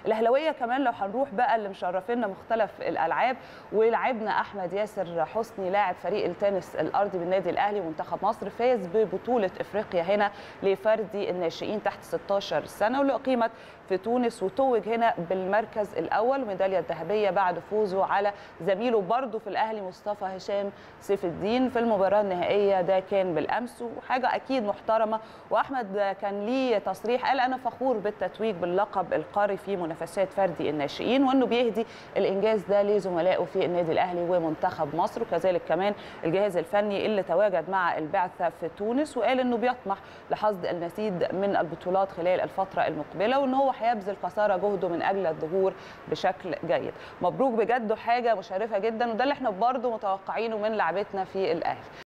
الاهلاويه كمان لو هنروح بقى اللي مشرفينا مختلف الالعاب ولعبنا احمد ياسر حسني لاعب فريق التنس الارضي بالنادي الاهلي ومنتخب مصر فاز ببطوله افريقيا هنا لفردي الناشئين تحت 16 سنه واللي اقيمت في تونس وتوج هنا بالمركز الاول الميداليه الذهبيه بعد فوزه على زميله برضه في الاهلي مصطفى هشام سيف الدين في المباراه النهائيه ده كان بالامس وحاجه اكيد محترمه واحمد كان ليه تصريح قال انا فخور بالتتويج باللقب القاري في منافسات فردي الناشئين وانه بيهدي الانجاز ده لزملائه في النادي الاهلي ومنتخب مصر وكذلك كمان الجهاز الفني اللي تواجد مع البعثه في تونس وقال انه بيطمح لحصد المزيد من البطولات خلال الفتره المقبله وان هو هيبذل قصارى جهده من اجل الظهور بشكل جيد مبروك بجد حاجه مشرفه جدا وده اللي احنا برضه متوقعينه من لعبتنا في الاهلي